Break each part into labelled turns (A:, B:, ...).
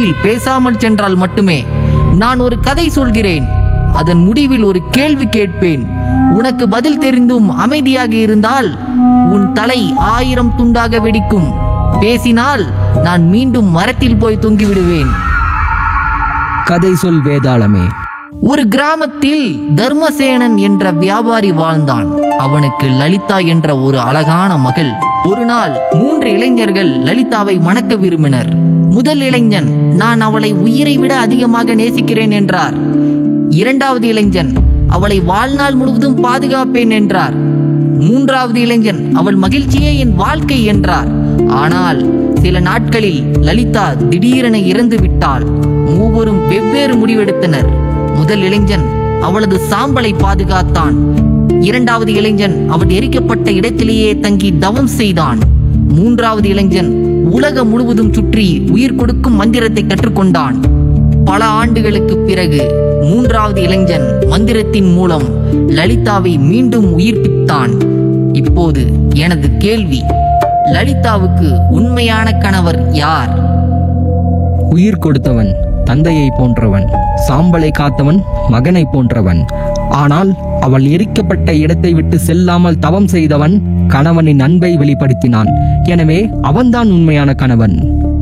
A: முடிவில் பேசாமல் சென்றால் மட்டுமே நான் ஒரு கதை சொல்கிறேன் அதன் முடிவில் ஒரு கேள்வி கேட்பேன் உனக்கு பதில் தெரிந்தும் அமைதியாக இருந்தால் உன் தலை ஆயிரம் துண்டாக வெடிக்கும் பேசினால் நான் மீண்டும் மரத்தில் போய் தொங்கி விடுவேன்
B: கதை சொல் வேதாளமே
A: ஒரு கிராமத்தில் தர்மசேனன் என்ற வியாபாரி வாழ்ந்தான் அவனுக்கு லலிதா என்ற ஒரு அழகான மகள் ஒரு நாள் மூன்று இளைஞர்கள் லலிதாவை மணக்க விரும்பினர் முதல் இளைஞன் நான் அவளை உயிரை விட அதிகமாக நேசிக்கிறேன் என்றார் இரண்டாவது இளைஞன் அவளை வாழ்நாள் முழுவதும் பாதுகாப்பேன் என்றார் மூன்றாவது இளைஞன் அவள் மகிழ்ச்சியே என் வாழ்க்கை என்றார் ஆனால் சில நாட்களில் லலிதா திடீரென இறந்து விட்டாள் மூவரும் வெவ்வேறு முடிவெடுத்தனர் முதல் இளைஞன் அவளது சாம்பலை பாதுகாத்தான் இரண்டாவது இளைஞன் அவள் எரிக்கப்பட்ட இடத்திலேயே தங்கி தவம் செய்தான் மூன்றாவது இளைஞன் உலகம் முழுவதும் சுற்றி உயிர் கொடுக்கும் மந்திரத்தை கற்றுக்கொண்டான் பல ஆண்டுகளுக்கு பிறகு மூன்றாவது இளைஞன் மந்திரத்தின் மூலம் லலிதாவை மீண்டும் உயிர்ப்பித்தான் இப்போது எனது கேள்வி லலிதாவுக்கு உண்மையான கணவர் யார்
B: உயிர் கொடுத்தவன் தந்தையை போன்றவன் சாம்பலை காத்தவன் மகனை போன்றவன் ஆனால் அவள் எரிக்கப்பட்ட இடத்தை விட்டு செல்லாமல் தவம் செய்தவன் கணவனின் அன்பை வெளிப்படுத்தினான் எனவே அவன்தான் உண்மையான கணவன்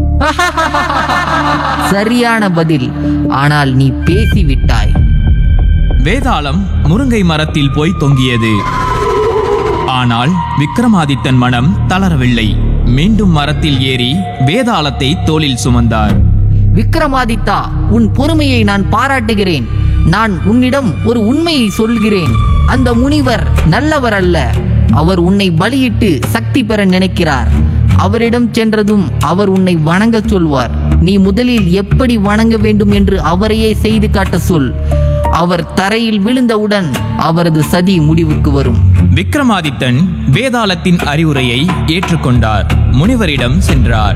A: சரியான பதில் ஆனால் நீ பேசிவிட்டாய்
C: வேதாளம் முருங்கை மரத்தில் போய் தொங்கியது ஆனால் விக்ரமாதித்தன் மனம் தளரவில்லை மீண்டும் மரத்தில் ஏறி வேதாளத்தை தோளில் சுமந்தார்
A: விக்ரமாதித்தா உன் பொறுமையை நான் பாராட்டுகிறேன் நான் உன்னிடம் ஒரு உண்மையை சொல்கிறேன் அந்த முனிவர் நல்லவர் அல்ல அவர் உன்னை பலியிட்டு சக்தி பெற நினைக்கிறார் அவரிடம் சென்றதும் அவர் உன்னை வணங்க சொல்வார் நீ முதலில் எப்படி வணங்க வேண்டும் என்று அவரையே செய்து காட்ட சொல் அவர் தரையில் விழுந்தவுடன் அவரது சதி முடிவுக்கு வரும்
C: விக்ரமாதித்தன் வேதாளத்தின் அறிவுரையை ஏற்றுக்கொண்டார் முனிவரிடம் சென்றார்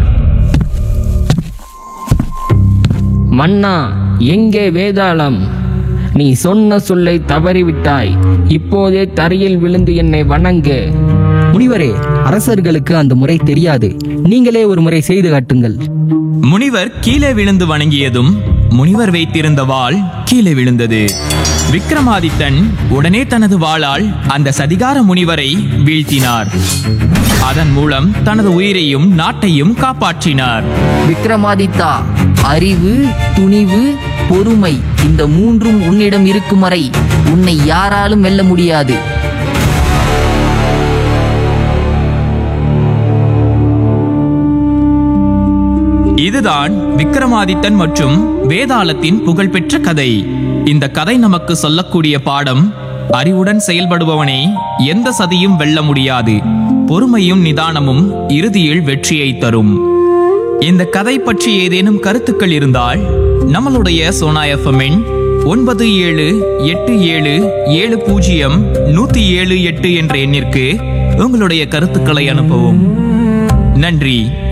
B: மன்னா எங்கே வேதாளம் நீ சொன்ன சொல்லை தவறிவிட்டாய் இப்போதே தரையில் விழுந்து என்னை வணங்கு முனிவரே அரசர்களுக்கு அந்த முறை தெரியாது நீங்களே ஒரு முறை செய்து காட்டுங்கள்
C: முனிவர் கீழே விழுந்து வணங்கியதும் முனிவர் வைத்திருந்த வாள் கீழே விழுந்தது விக்ரமாதித்தன் உடனே தனது வாளால் அந்த சதிகார முனிவரை வீழ்த்தினார் அதன் மூலம் தனது உயிரையும் நாட்டையும் காப்பாற்றினார்
A: விக்ரமாதித்தா அறிவு துணிவு பொறுமை இந்த மூன்றும் உன்னிடம் இருக்கும் வரை உன்னை யாராலும் வெல்ல முடியாது
C: இதுதான் விக்ரமாதித்தன் மற்றும் வேதாளத்தின் புகழ்பெற்ற கதை இந்த கதை நமக்கு சொல்லக்கூடிய பாடம் அறிவுடன் செயல்படுபவனே எந்த சதியும் வெல்ல முடியாது பொறுமையும் நிதானமும் இறுதியில் வெற்றியை தரும் இந்த கதை பற்றி ஏதேனும் கருத்துக்கள் இருந்தால் நம்மளுடைய சோனா எஃப்எம்மின் ஒன்பது ஏழு எட்டு ஏழு ஏழு பூஜ்ஜியம் நூத்தி ஏழு எட்டு என்ற எண்ணிற்கு உங்களுடைய கருத்துக்களை அனுப்பவும் நன்றி